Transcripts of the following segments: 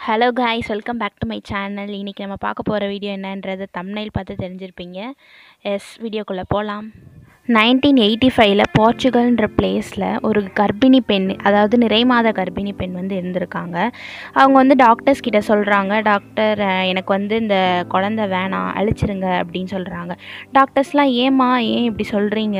hello guys welcome back to my channel இன்றைக்கி நம்ம பார்க்க போகிற வீடியோ என்னன்றது தம்ப்நெயில் பார்த்து தெரிஞ்சிருப்பீங்க எஸ் வீடியோக்குள்ளே போகலாம் நைன்டீன் எயிட்டி ஃபைவ்ல போர்ச்சுகல்ன்ற பிளேஸில் ஒரு கர்ப்பிணி பெண் அதாவது நிறைமாத கர்ப்பிணி பெண் வந்து இருந்திருக்காங்க அவங்க வந்து டாக்டர்ஸ் கிட்ட சொல்கிறாங்க டாக்டர் அஹ், எனக்கு வந்து இந்த குழந்த வேணாம் அழிச்சிருங்க அப்படின்னு சொல்கிறாங்க டாக்டர்ஸ்லாம் ஏம்மா ஏன் இப்படி சொல்கிறீங்க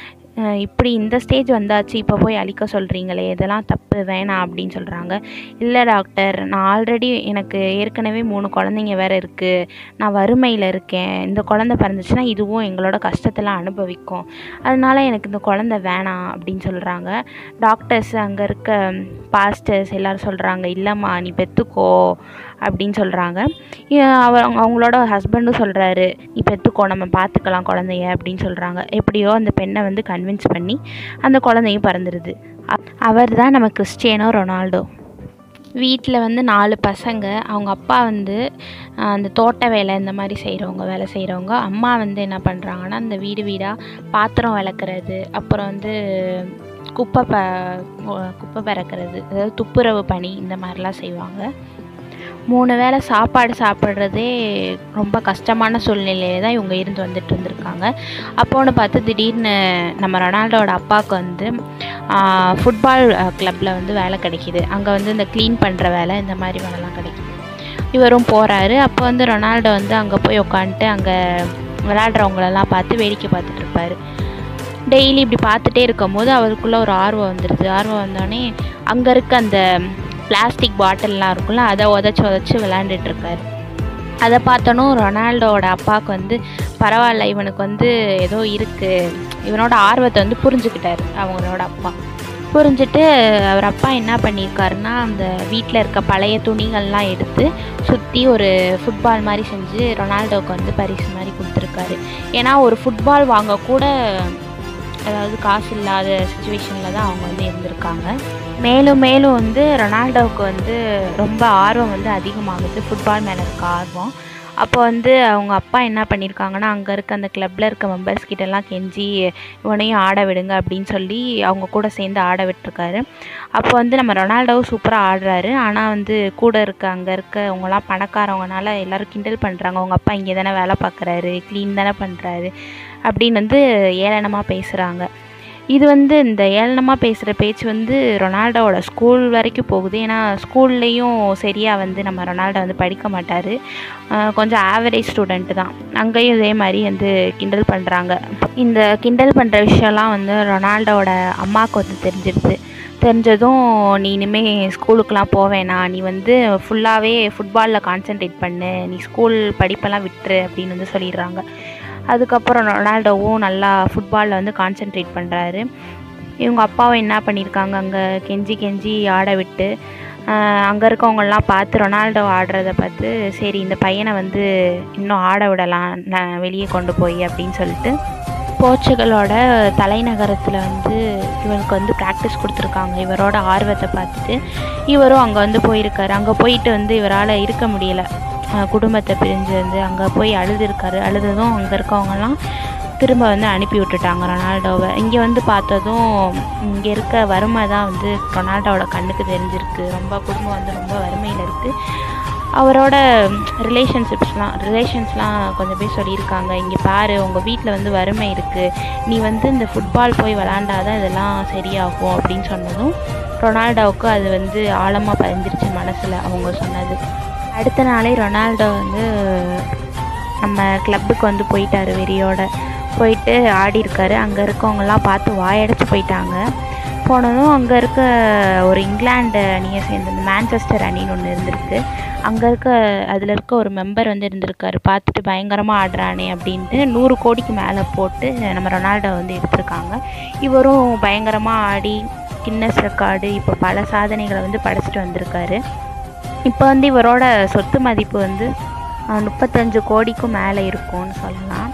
அஹ் இப்படி இந்த ஸ்டேஜ் வந்தாச்சு இப்போ போய் அழிக்க சொல்கிறீங்களே இதெல்லாம் தப்பு வேணாம் அப்படின்னு சொல்கிறாங்க இல்லை டாக்டர் நான் ஆல்ரெடி எனக்கு ஏற்கனவே மூணு குழந்தைங்க வேறு இருக்குது நான் வறுமையில் இருக்கேன் இந்த குழந்த பிறந்துச்சுன்னா இதுவும் எங்களோட கஷ்டத்தெல்லாம் அனுபவிக்கும் அதனால எனக்கு இந்த குழந்த வேணாம் அப்படின்னு சொல்கிறாங்க டாக்டர்ஸ் அங்கே இருக்க பாஸ்டர்ஸ் எல்லோரும் சொல்கிறாங்க இல்லைம்மா நீ பெற்றுக்கோ அப்படின்னு சொல்கிறாங்க அவர் அவங்க- அவங்களோட ஹஸ்பண்டும் சொல்கிறாரு நீ பெற்றுக்கோ நம்ம பார்த்துக்கலாம் குழந்தைய அப்படின்னு சொல்கிறாங்க எப்படியோ அந்த பெண்ணை வந்து கன்வின்ஸ் பண்ணி அந்த குழந்தையும் பிறந்துருது அவர் தான் நம்ம கிறிஸ்டியானோ ரொனால்டோ வீட்டில் வந்து நாலு பசங்க அவங்க அப்பா வந்து ஆஹ், அந்த தோட்ட வேலை இந்த மாதிரி செய்கிறவங்க வேலை செய்கிறவங்க அம்மா வந்து என்ன பண்ணுறாங்கன்னா அந்த வீடு வீடாக பாத்திரம் விளக்குறது அப்புறம் வந்து குப்பை ப குப்பை பறக்கிறது அதாவது துப்புரவு பணி இந்த மாதிரிலாம் செய்வாங்க மூணு வேளை சாப்பாடு சாப்பிட்றதே ரொம்ப கஷ்டமான சூழ்நிலையில தான் இவங்க இருந்து வந்துட்டு இருந்திருக்காங்க அப்போன்னு பார்த்து திடீர்னு நம்ம ரொனால்டோட அப்பாவுக்கு வந்து ஃபுட்பால் கிளப்பில் வந்து வேலை கிடைக்கிது அங்கே வந்து இந்த க்ளீன் பண்ணுற வேலை இந்த மாதிரி வேலைலாம் கிடைக்கிது இவரும் போகிறாரு அப்போ வந்து ரொனால்டோ வந்து அங்கே போய் உட்காந்துட்டு அங்கே விளையாடுறவங்களெல்லாம் பார்த்து வேடிக்கை பார்த்துட்டு இருப்பாரு டெய்லி இப்படி பார்த்துட்டே இருக்கும்போது அவருக்குள்ள ஒரு ஆர்வம் வந்துடுது ஆர்வம் வந்தோடனே அங்கே இருக்க அந்த பிளாஸ்டிக் பாட்டில்லாம் இருக்கும்ல அதை உதச்சி உதச்சி விளையாண்டுட்டு இருக்காரு அதை பார்த்தோன்னும் ரொனால்டோவோட அப்பாவுக்கு வந்து பரவாயில்ல இவனுக்கு வந்து ஏதோ இருக்குது இவனோட ஆர்வத்தை வந்து புரிஞ்சுக்கிட்டாரு அவங்களோட அப்பா புரிஞ்சுட்டு அவர் அப்பா என்ன பண்ணியிருக்காருன்னா அந்த வீட்டில் இருக்க பழைய துணிகள்லாம் எடுத்து சுற்றி ஒரு ஃபுட்பால் மாதிரி செஞ்சு ரொனால்டோவுக்கு வந்து பரிசு மாதிரி கொடுத்துருக்காரு ஏன்னா ஒரு ஃபுட்பால் வாங்க கூட அதாவது காசு இல்லாத சுச்சுவேஷனில் தான் அவங்க வந்து இருந்திருக்காங்க மேலும் மேலும் வந்து ரொனால்டோவுக்கு வந்து ரொம்ப ஆர்வம் வந்து அதிகமாகுது ஃபுட்பால் மேலே இருக்க ஆர்வம் அப்போ வந்து அவங்க அப்பா என்ன பண்ணியிருக்காங்கன்னா அங்கே இருக்க அந்த கிளப்பில் இருக்க மெம்பர்ஸ் கிட்டலாம் கெஞ்சி இவனையும் ஆட விடுங்க அப்படின்னு சொல்லி அவங்க கூட சேர்ந்து ஆட விட்டுருக்காரு அப்போ வந்து நம்ம ரொனால்டோவும் சூப்பராக ஆடுறாரு ஆனால் வந்து கூட இருக்க அங்கே இருக்க அவங்களாம் பணக்காரவங்கனால எல்லாரும் கிண்டல் பண்ணுறாங்க அவங்க அப்பா இங்கே தானே வேலை பார்க்குறாரு க்ளீன் தானே பண்ணுறாரு அப்படின்னு வந்து ஏளனமாக பேசுகிறாங்க இது வந்து இந்த ஏளனமாக பேசுகிற பேச்சு வந்து ரொனால்டோவோட ஸ்கூல் வரைக்கும் போகுது ஏன்னா ஸ்கூல்லையும் சரியாக வந்து நம்ம ரொனால்டோ வந்து படிக்க மாட்டார் கொஞ்சம் ஆவரேஜ் ஸ்டூடெண்ட் தான் அங்கேயும் இதே மாதிரி வந்து கிண்டல் பண்ணுறாங்க இந்த கிண்டல் பண்ணுற விஷயம்லாம் வந்து ரொனால்டோவோட அம்மாவுக்கு வந்து தெரிஞ்சிருது தெரிஞ்சதும் நீ இனிமேல் ஸ்கூலுக்கெலாம் போவேணா நீ வந்து ஃபுல்லாகவே ஃபுட்பாலில் கான்சென்ட்ரேட் பண்ணு நீ ஸ்கூல் படிப்பெல்லாம் விட்டுரு அப்படின்னு வந்து சொல்லிடுறாங்க அதுக்கப்புறம் ரொனால்டோவும் நல்லா ஃபுட்பாலில் வந்து கான்சென்ட்ரேட் பண்ணுறாரு இவங்க அப்பாவும் என்ன பண்ணியிருக்காங்க அங்கே கெஞ்சி கெஞ்சி ஆட விட்டு அங்கே இருக்கவங்கெல்லாம் பார்த்து ரொனால்டோ ஆடுறத பார்த்து சரி இந்த பையனை வந்து இன்னும் ஆட விடலாம் நான் வெளியே கொண்டு போய் அப்படின்னு சொல்லிட்டு போர்ச்சுகலோட தலைநகரத்தில் வந்து இவருக்கு வந்து ப்ராக்டிஸ் கொடுத்துருக்காங்க இவரோட ஆர்வத்தை பார்த்துட்டு இவரும் அங்கே வந்து போயிருக்காரு அங்கே போயிட்டு வந்து இவரால் இருக்க முடியல அஹ் குடும்பத்தை பிரிஞ்சு வந்து அங்கே போய் அழுதுருக்காரு அழுததும் அங்கே இருக்கவங்கலாம் திரும்ப வந்து அனுப்பி விட்டுட்டாங்க ரொனால்டோவை இங்கே வந்து பார்த்ததும் இங்கே இருக்க வறுமை தான் வந்து ரொனால்டோவோட கண்ணுக்கு தெரிஞ்சிருக்கு ரொம்ப குடும்பம் வந்து ரொம்ப வறுமையில் இருக்குது அவரோட ரிலேஷன்ஷிப்ஸ்லாம் ரிலேஷன்ஸ்லாம் கொஞ்சம் பேர் சொல்லியிருக்காங்க இங்கே பாரு உங்கள் வீட்டில் வந்து வறுமை இருக்குது நீ வந்து இந்த ஃபுட்பால் போய் விளாண்டாதான் இதெல்லாம் சரியாகும் அப்படின்னு சொன்னதும் ரொனால்டோவுக்கு அது வந்து ஆழமாக பதிஞ்சிருச்சு மனசில் அவங்க சொன்னது அடுத்த நாளே ரொனால்டோ வந்து நம்ம கிளப்புக்கு வந்து போயிட்டாரு வெறியோட போயிட்டு ஆடி இருக்காரு அங்கே இருக்கவங்கலாம் பார்த்து வாயடைச்சு போயிட்டாங்க போனதும் அங்கே இருக்க ஒரு இங்கிலாந்து அணியை சேர்ந்த இந்த மான்செஸ்டர் அணின்னு ஒன்று இருந்திருக்கு அங்கே இருக்க அதில் இருக்க ஒரு மெம்பர் வந்து இருந்திருக்காரு பார்த்துட்டு பயங்கரமாக ஆடுறானே அப்படின்ட்டு நூறு கோடிக்கு மேலே போட்டு நம்ம ரொனால்டோ வந்து எடுத்திருக்காங்க இவரும் பயங்கரமாக ஆடி கின்னஸ் ரெக்கார்டு இப்போ பல சாதனைகளை வந்து படைச்சிட்டு வந்திருக்காரு இப்போ வந்து இவரோட சொத்து மதிப்பு வந்து அஹ், முப்பத்தஞ்சு கோடிக்கும் மேலே இருக்கும்னு சொல்லலாம்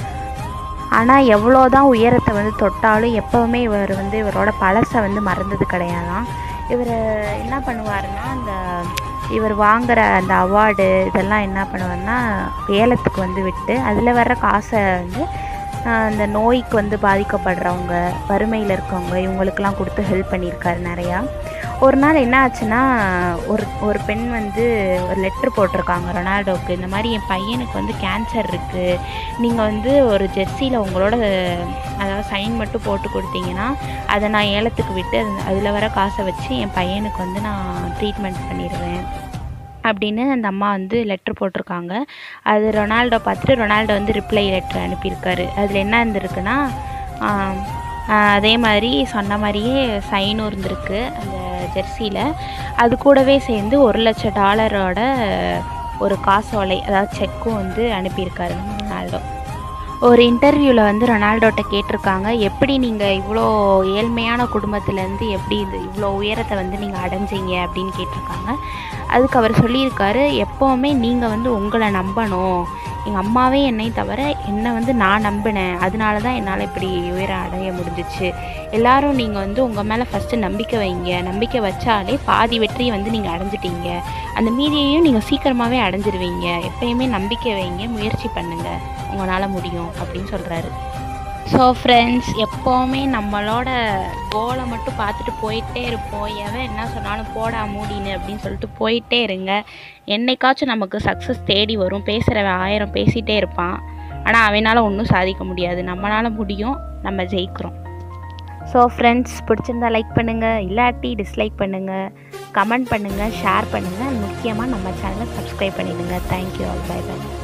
ஆனால் எவ்வளோ தான் உயரத்தை வந்து தொட்டாலும் எப்போவுமே இவர் வந்து இவரோட பழசை வந்து மறந்தது கிடையாதாம் இவர் என்ன பண்ணுவாருன்னா அந்த இவர் வாங்குற அந்த அவார்டு இதெல்லாம் என்ன பண்ணுவாருன்னா ஏலத்துக்கு வந்து விட்டு அதில் வர்ற காசை வந்து ஆஹ், அந்த நோய்க்கு வந்து பாதிக்கப்படுறவங்க வறுமையில் இருக்கவங்க இவங்களுக்கெல்லாம் கொடுத்து ஹெல்ப் பண்ணியிருக்காரு நிறையா ஒரு நாள் என்ன ஆச்சுன்னா ஒரு ஒரு பெண் வந்து ஒரு லெட்ரு போட்டிருக்காங்க ரொனால்டோவுக்கு இந்த மாதிரி என் பையனுக்கு வந்து கேன்சர் இருக்குது நீங்கள் வந்து ஒரு ஜெர்சியில் உங்களோட அதாவது சைன் மட்டும் போட்டு கொடுத்தீங்கன்னா அதை நான் ஏலத்துக்கு விட்டு அதில் வர காசை வச்சு என் பையனுக்கு வந்து நான் ட்ரீட்மெண்ட் பண்ணிடுவேன் அப்படின்னு அந்த அம்மா வந்து லெட்ரு போட்டிருக்காங்க அது ரொனால்டோ பார்த்துட்டு ரொனால்டோ வந்து ரிப்ளை லெட்ரு அனுப்பியிருக்காரு அதில் என்ன இருந்திருக்குன்னா ஆம், ஆஹ் அதே மாதிரி சொன்ன மாதிரியே சைனும் இருந்திருக்கு அந்த ஜெர்சியில் அது கூடவே சேர்ந்து ஒரு லட்சம் டாலரோட ஒரு காசோலை அதாவது செக்கும் வந்து அனுப்பியிருக்காரு நம்ம ரொனால்டோ ஒரு இன்டர்வியூவில் வந்து ரொனால்டோட்ட கேட்டிருக்காங்க எப்படி நீங்கள் இவ்வளோ ஏழ்மையான குடும்பத்துலேருந்து எப்படி இது இவ்வளோ உயரத்தை வந்து நீங்கள் அடைஞ்சீங்க அப்படின்னு கேட்டிருக்காங்க அதுக்கு அவர் சொல்லியிருக்காரு எப்போவுமே நீங்கள் வந்து உங்களை நம்பணும் எங்கள் அம்மாவே என்னை தவிர என்னை வந்து நான் நம்பினேன் அதனால தான் என்னால் இப்படி உயரம் அடைய முடிஞ்சிச்சு எல்லாரும் நீங்கள் வந்து உங்கள் மேலே ஃபஸ்ட்டு நம்பிக்கை வைங்க நம்பிக்கை வச்சாலே பாதி வெற்றியை வந்து நீங்கள் அடைஞ்சிட்டீங்க அந்த மீதியையும் நீங்கள் சீக்கிரமாகவே அடைஞ்சிருவீங்க எப்பயுமே நம்பிக்கை வைங்க முயற்சி பண்ணுங்கள் உங்களால் முடியும் அப்படின்னு சொல்கிறாரு ஸோ ஃப்ரெண்ட்ஸ் எப்போவுமே நம்மளோட கோலை மட்டும் பார்த்துட்டு போயிட்டே இருப்போம் எவன் என்ன சொன்னாலும் போடா மூடின்னு அப்படின்னு சொல்லிட்டு போயிட்டே இருங்க என்னைக்காச்சும் நமக்கு சக்ஸஸ் தேடி வரும் பேசுகிறவன் ஆயிரம் பேசிகிட்டே இருப்பான் ஆனால் அவனால் ஒன்றும் சாதிக்க முடியாது நம்மளால் முடியும் நம்ம ஜெயிக்கிறோம் ஸோ ஃப்ரெண்ட்ஸ் பிடிச்சிருந்தா லைக் பண்ணுங்கள் இல்லாட்டி டிஸ்லைக் பண்ணுங்கள் கமெண்ட் பண்ணுங்கள் ஷேர் பண்ணுங்கள் முக்கியமாக நம்ம சேனலை சப்ஸ்கிரைப் பண்ணிடுங்க தேங்க்யூ ஆல் பை பை